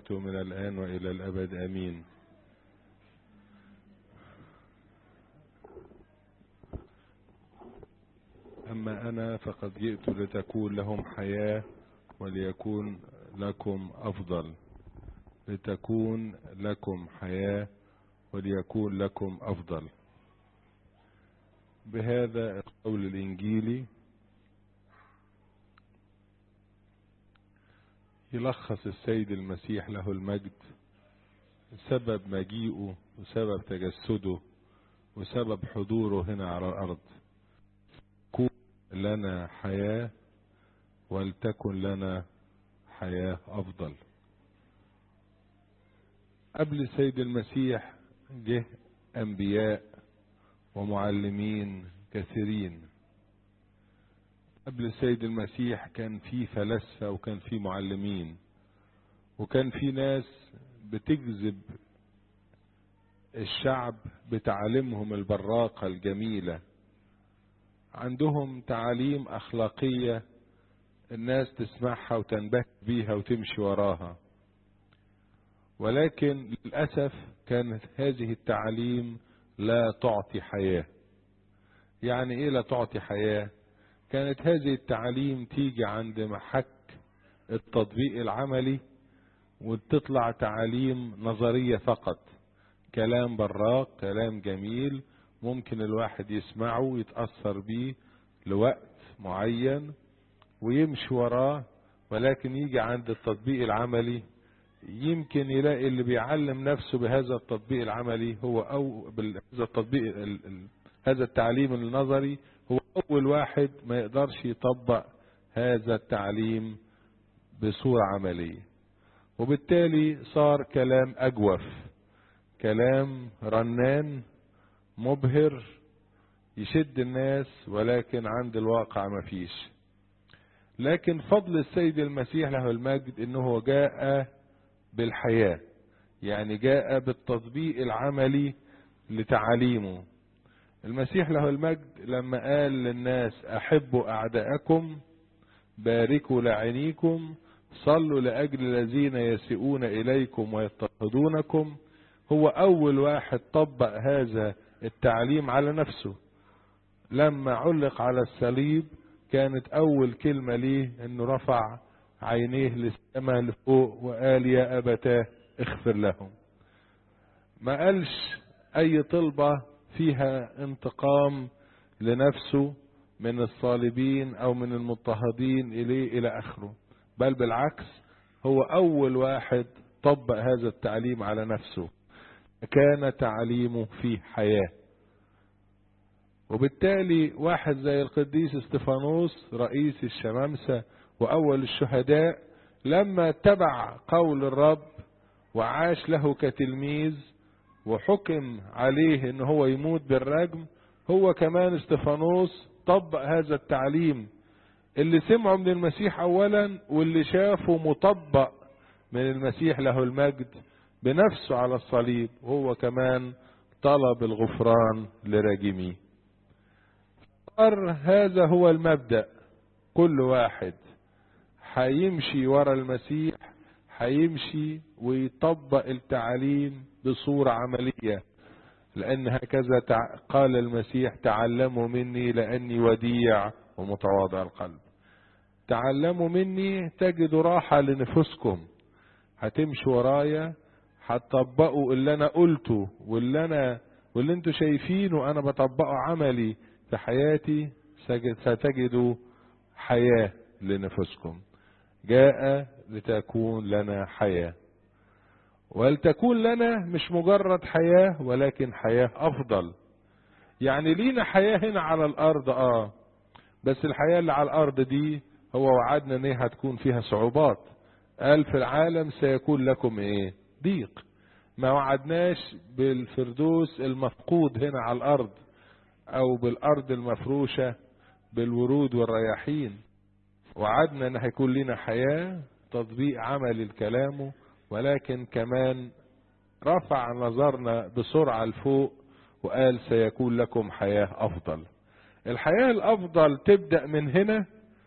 نعمته من الآن وإلى الأبد آمين أما أنا فقد جئت لتكون لهم حياة وليكون لكم أفضل لتكون لكم حياة وليكون لكم أفضل بهذا القول الإنجيلي يلخص السيد المسيح له المجد سبب مجيئه وسبب تجسده وسبب حضوره هنا على الأرض كون لنا حياة ولتكن لنا حياة أفضل قبل السيد المسيح جه أنبياء ومعلمين كثيرين قبل السيد المسيح كان في فلاسفة وكان في معلمين وكان في ناس بتجذب الشعب بتعاليمهم البراقة الجميلة عندهم تعاليم أخلاقية الناس تسمعها وتنبهر بيها وتمشي وراها ولكن للأسف كانت هذه التعاليم لا تعطي حياة يعني ايه لا تعطي حياة كانت هذه التعاليم تيجي عند محك التطبيق العملي وتطلع تعاليم نظرية فقط كلام براق كلام جميل ممكن الواحد يسمعه ويتأثر بيه لوقت معين ويمشي وراه ولكن يجي عند التطبيق العملي يمكن يلاقي اللي بيعلم نفسه بهذا التطبيق العملي هو او بهذا التطبيق ال ال هذا التعليم النظري هو اول واحد ما يقدرش يطبق هذا التعليم بصورة عملية وبالتالي صار كلام اجوف كلام رنان مبهر يشد الناس ولكن عند الواقع مفيش لكن فضل السيد المسيح له المجد انه جاء بالحياة يعني جاء بالتطبيق العملي لتعاليمه المسيح له المجد لما قال للناس احبوا اعداءكم باركوا لعينيكم صلوا لاجل الذين يسيئون اليكم ويضطهدونكم هو اول واحد طبق هذا التعليم على نفسه لما علق على الصليب كانت اول كلمة ليه انه رفع عينيه للسماء لفوق وقال يا ابتاه اغفر لهم ما قالش اي طلبة فيها انتقام لنفسه من الصالبين او من المضطهدين اليه الى اخره بل بالعكس هو اول واحد طبق هذا التعليم على نفسه كان تعليمه فيه حياة وبالتالي واحد زي القديس استفانوس رئيس الشمامسة واول الشهداء لما اتبع قول الرب وعاش له كتلميذ وحكم عليه ان هو يموت بالرجم هو كمان استفانوس طبق هذا التعليم اللي سمعه من المسيح اولا واللي شافه مطبق من المسيح له المجد بنفسه على الصليب وهو كمان طلب الغفران لراجميه صار هذا هو المبدأ كل واحد هيمشي ورا المسيح هيمشي ويطبق التعاليم بصورة عملية لأن هكذا قال المسيح تعلموا مني لأني وديع ومتواضع القلب تعلموا مني تجدوا راحة لنفسكم هتمشوا ورايا هتطبقوا اللي انا قلته واللي انا واللي انتوا شايفينه انا بطبقه عملي في حياتي ستجدوا حياة لنفسكم جاء لتكون لنا حياة ولتكون لنا مش مجرد حياة ولكن حياة افضل يعني لينا حياة هنا على الارض اه بس الحياة اللي على الارض دي هو وعدنا ان هي هتكون فيها صعوبات قال في العالم سيكون لكم ايه ضيق ما وعدناش بالفردوس المفقود هنا على الارض او بالارض المفروشة بالورود والرياحين وعدنا ان هيكون لنا حياة تطبيق عمل الكلام ولكن كمان رفع نظرنا بسرعة لفوق وقال سيكون لكم حياة افضل الحياة الافضل تبدأ من هنا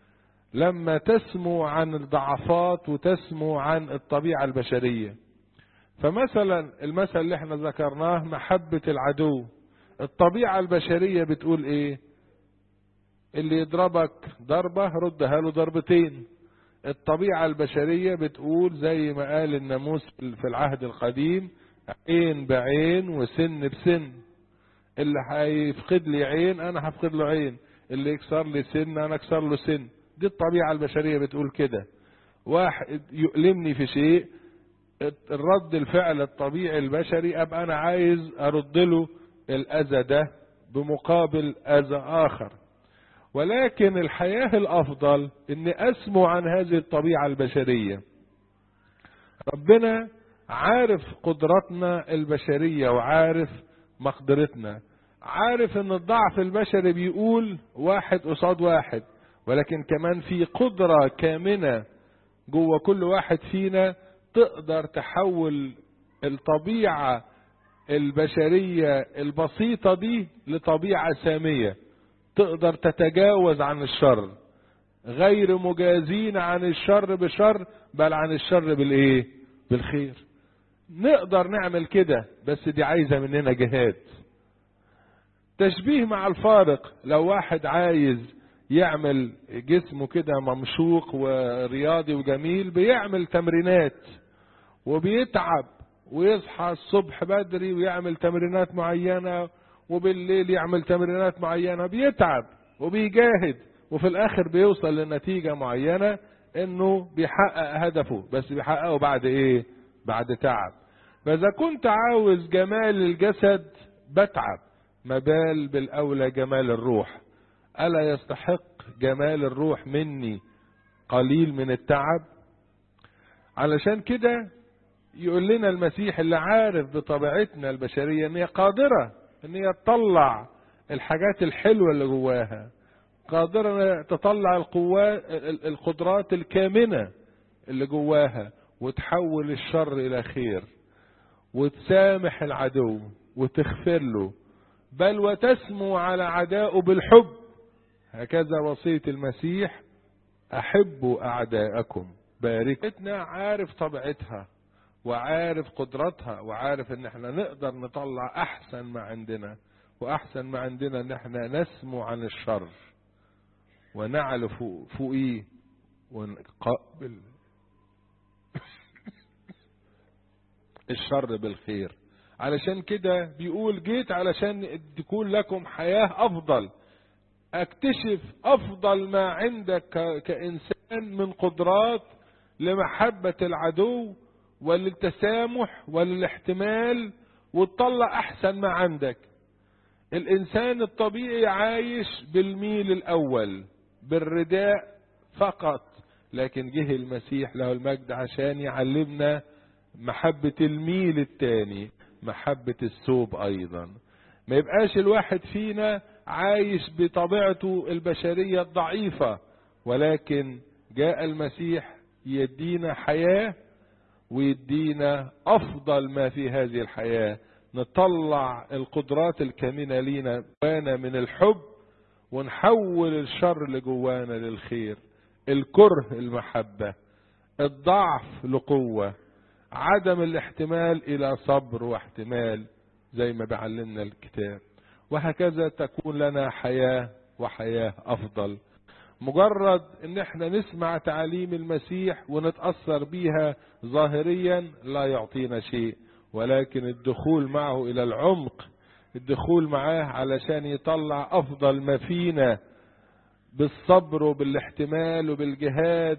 لما تسمو عن الضعفات وتسمو عن الطبيعة البشرية فمثلا المثل اللي احنا ذكرناه محبة العدو الطبيعة البشرية بتقول ايه اللي يضربك ضربة ردها له ضربتين الطبيعة البشرية بتقول زي ما قال الناموس في العهد القديم عين بعين وسن بسن اللي هيفقد لي عين انا هفقد له عين اللي يكسر لي سن انا اكسر له سن دي الطبيعة البشرية بتقول كده واحد يؤلمني في شيء الرد الفعل الطبيعي البشري ابقى انا عايز ارد له الاذى ده بمقابل اذى اخر ولكن الحياة الافضل اني اسمو عن هذه الطبيعة البشرية ربنا عارف قدرتنا البشرية وعارف مقدرتنا عارف ان الضعف البشري بيقول واحد قصاد واحد ولكن كمان في قدرة كامنة جوه كل واحد فينا تقدر تحول الطبيعة البشرية البسيطة دي لطبيعة سامية تقدر تتجاوز عن الشر غير مجازين عن الشر بشر بل عن الشر بالايه بالخير نقدر نعمل كده بس دي عايزة مننا جهاد تشبيه مع الفارق لو واحد عايز يعمل جسمه كده ممشوق ورياضي وجميل بيعمل تمرينات وبيتعب ويصحى الصبح بدري ويعمل تمرينات معينة وبالليل يعمل تمرينات معينة بيتعب وبيجاهد وفي الاخر بيوصل لنتيجة معينة انه بيحقق هدفه بس بيحققه بعد ايه بعد تعب فاذا كنت عاوز جمال الجسد بتعب ما بال بالاولى جمال الروح الا يستحق جمال الروح مني قليل من التعب علشان كده يقول لنا المسيح اللي عارف بطبيعتنا البشرية ان هي قادرة ان هي تطلع الحاجات الحلوة اللي جواها قادرة ان تطلع القوات القدرات الكامنة اللي جواها وتحول الشر الى خير وتسامح العدو وتغفر له بل وتسمو على عدائه بالحب هكذا وصية المسيح أحبوا أعداءكم باركتنا عارف طبيعتها وعارف قدرتها وعارف ان احنا نقدر نطلع احسن ما عندنا واحسن ما عندنا ان احنا نسمو عن الشر ونعلو فوق فوقيه ونقبل الشر بالخير علشان كده بيقول جيت علشان تكون لكم حياة افضل اكتشف افضل ما عندك كانسان من قدرات لمحبة العدو وللتسامح وللاحتمال وتطلع احسن ما عندك الانسان الطبيعي عايش بالميل الاول بالرداء فقط لكن جه المسيح له المجد عشان يعلمنا محبة الميل التاني محبة الثوب ايضا ما يبقاش الواحد فينا عايش بطبيعته البشرية الضعيفة ولكن جاء المسيح يدينا حياة ويدينا افضل ما في هذه الحياة نطلع القدرات الكامنة لينا جوانا من الحب ونحول الشر اللي جوانا للخير الكره المحبة الضعف لقوة عدم الاحتمال الى صبر واحتمال زي ما بعلمنا الكتاب وهكذا تكون لنا حياة وحياة افضل مجرد ان احنا نسمع تعاليم المسيح ونتأثر بيها ظاهريا لا يعطينا شيء ولكن الدخول معه الى العمق الدخول معاه علشان يطلع افضل ما فينا بالصبر وبالاحتمال وبالجهاد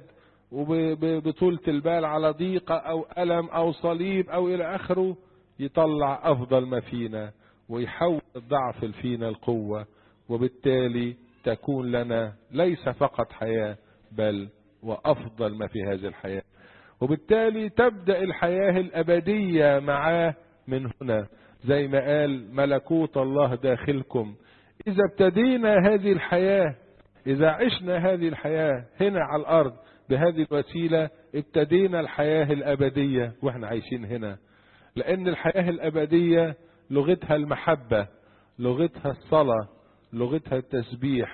وبطولة البال على ضيقة او ألم او صليب او الى اخره يطلع افضل ما فينا ويحول الضعف فينا القوة وبالتالي تكون لنا ليس فقط حياة بل وافضل ما في هذه الحياة وبالتالي تبدأ الحياة الابدية معاه من هنا زي ما قال ملكوت الله داخلكم اذا ابتدينا هذه الحياة اذا عشنا هذه الحياة هنا على الارض بهذه الوسيلة ابتدينا الحياة الابدية واحنا عايشين هنا لان الحياة الابدية لغتها المحبة لغتها الصلاة لغتها التسبيح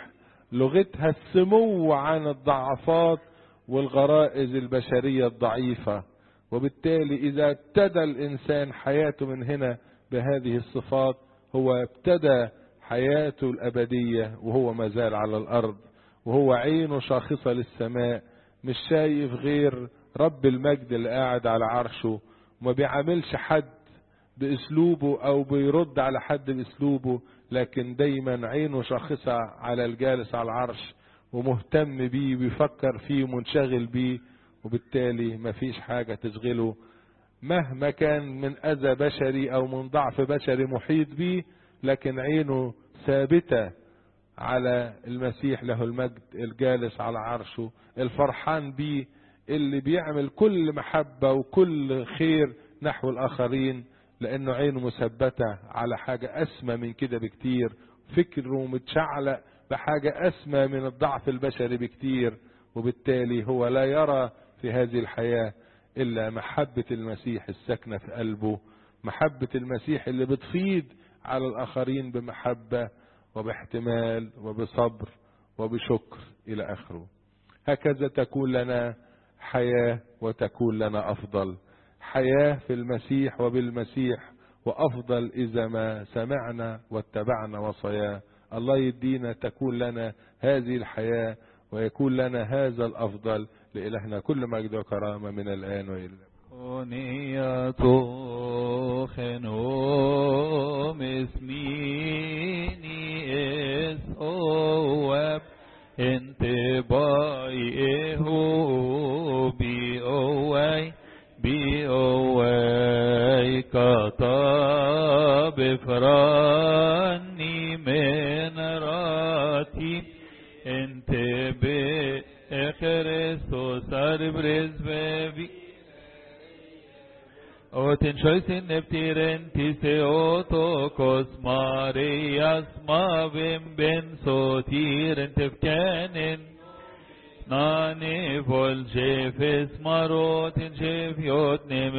لغتها السمو عن الضعفات والغرائز البشرية الضعيفة وبالتالي إذا ابتدى الإنسان حياته من هنا بهذه الصفات هو ابتدى حياته الأبدية وهو ما زال على الأرض وهو عينه شاخصة للسماء مش شايف غير رب المجد اللي قاعد على عرشه وما بيعاملش حد باسلوبه او بيرد على حد باسلوبه لكن دايما عينه شاخصة على الجالس على العرش ومهتم بيه بيفكر فيه ومنشغل بيه وبالتالي مفيش حاجة تشغله مهما كان من اذى بشري او من ضعف بشري محيط بيه لكن عينه ثابتة على المسيح له المجد الجالس على عرشه الفرحان بيه اللي بيعمل كل محبة وكل خير نحو الآخرين لأنه عينه مثبتة على حاجة أسمى من كده بكتير فكره متشعلق بحاجة أسمى من الضعف البشري بكتير وبالتالي هو لا يرى في هذه الحياة إلا محبة المسيح الساكنة في قلبه محبة المسيح اللي بتفيض على الآخرين بمحبة وباحتمال وبصبر وبشكر إلى آخره هكذا تكون لنا حياة وتكون لنا أفضل حياة في المسيح وبالمسيح وأفضل إذا ما سمعنا واتبعنا وصاياه الله يدينا تكون لنا هذه الحياة ويكون لنا هذا الأفضل لإلهنا كل مجد وكرامة من الآن وإلى أغنية خنوم اسميني اس اواب انت باي هو بي اوي بي اوي كتاب فراني من راتي انت بخريستوس اربرز بي Oten choisin neptiren tiseotokos Marias mavim ben sotiren tefkanen Nani vol jefes marotin jef yot nem